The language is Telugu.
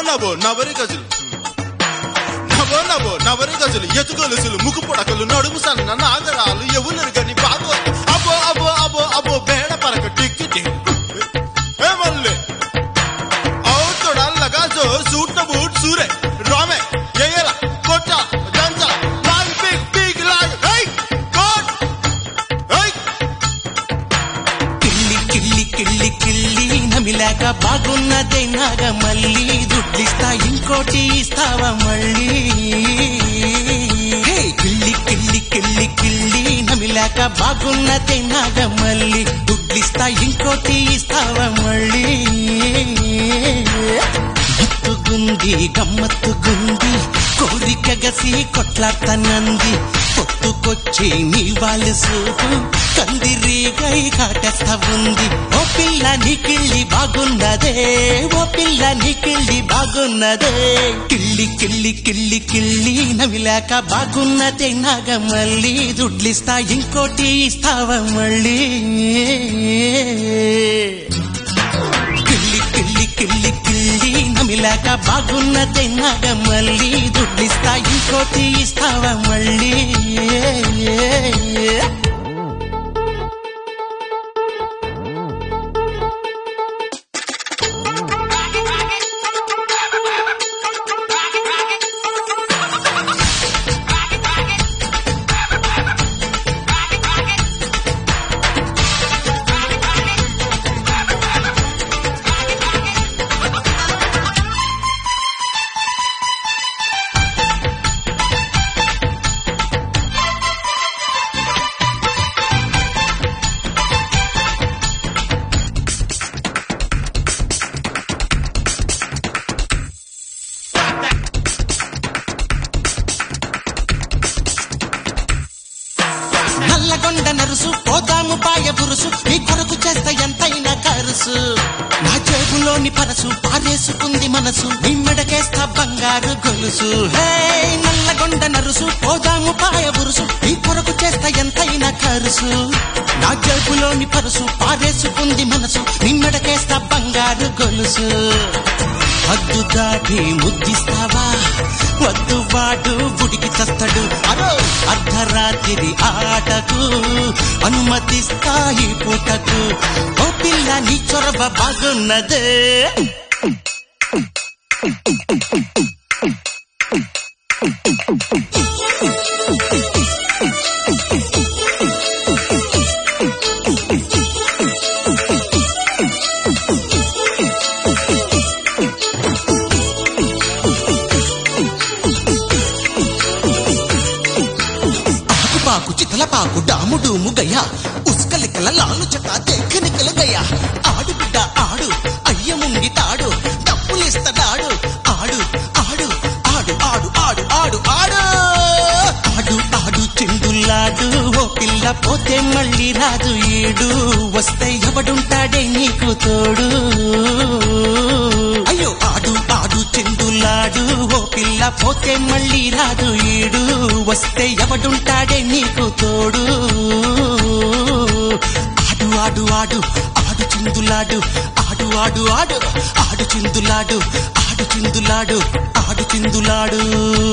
నవో నవరి గజులు నవో నవో నవరి గజులు ఎతుగొలుసులు ముక్కు పొడకలు నడుము సన్న నాగరాలు ఎవరు గని బాగో అబో అబో అబో అబో బేడ పరక టిక్కి టిక్ ఏ మల్లె అవుతోడల్లగా సో సూట్న బూట్ సూరే రామే ఎయల కొట్ట దంచ లాగ్ బిగ్ బిగ్ లాగ్ హై కోట్ హై కిల్లి కిల్లి కిల్లి కిల్లి నమిలాక బాగున్నదే నాగ మళ్ళీ దుడ్లిస్తా ఇంకోటి ఇస్తావా మళ్ళీ హే, కిల్లి కిల్లి కిల్లి కిల్లి నమిలాక బాగున్నదే నాగ మళ్ళీ దుడ్లిస్తా ఇంకోటి ఇస్తావా మళ్ళీ ఎత్తుగుంది గమ్మత్తుగుంది కోరిక గసి కొట్లాడతానంది పొత్తుకొచ్చి నీ వాళ్ళు సూపు కందిరీగై కాటేస్తా ఉంది ఓ పిల్ల నీకిళ్ళి బాగున్నదే ఓ పిల్ల నీకిళ్ళి బాగున్నదే కిళ్ళి కిళ్ళి కిళ్ళి కిళ్ళి నవిలాక బాగున్నదే నాగ మళ్ళీ దుడ్లిస్తా ఇంకోటి ఇస్తావా మళ్ళీ కిల్లి కిల్లి కిల్లి కిల్లి నమిలాక బాగున్నదే నాగ మళ్ళీ దుడ్లిస్తా ఇంకోటి ఇస్తావా మళ్ళీ నల్లగొండ నరుసు పోదాము పాయ బురుసు నీ కొరకు చేస్తా ఎంతైనా కరుసు నా జేబులోని పరసు పారేసుకుంది మనసు నీ మెడకేస్తా బంగారు గొలుసు హే నల్లగొండ నరుసు పోదాము పాయ బురుసు నీ కొరకు చేస్తా ఎంతైనా కరుసు నా జేబులోని పరసు పారేసుకుంది మనసు నీ మెడకేస్తా బంగారు గొలుసు హద్దు దాటి ముద్దిస్తావా వద్దు వాడు గుడికి చస్తాడు అరో అర్ధరాత్రి ఆటకు అనుమతిస్తాయి పూటకు ఓ పిల్ల నీ చొరవ బాగున్నదే ఆకుపాకు చితలపాకు డాముడూము గయ్యా ఉస్కలికల లాలు చట దేఖనికల గయ్యా ఆడు బిడ్డ ఆడు అయ్య ముంగి తాడు డప్పులిస్తడాడు ఆడు ఆడు ఆడు ఆడు ఆడు ఆడు ఆడు ఆడు ఆడు చెందులాడు ఓ పిల్ల పోతే మళ్ళీ రాదు ఈడు వస్తే ఎవడుంటాడే నీకు తోడు అయ్యో ఆడు ఆడు చెందులాడు ఓ పిల్ల పోతే మళ్ళీ రాదు ఈడు వస్తే ఎవడుంటాడే నీకు తోడు ఆడు ఆడు ఆడు ఆడు చిందులాడు ఆడు ఆడు ఆడు ఆడు చిందులాడు ఆడు చిందులాడు ఆడు చిందులాడు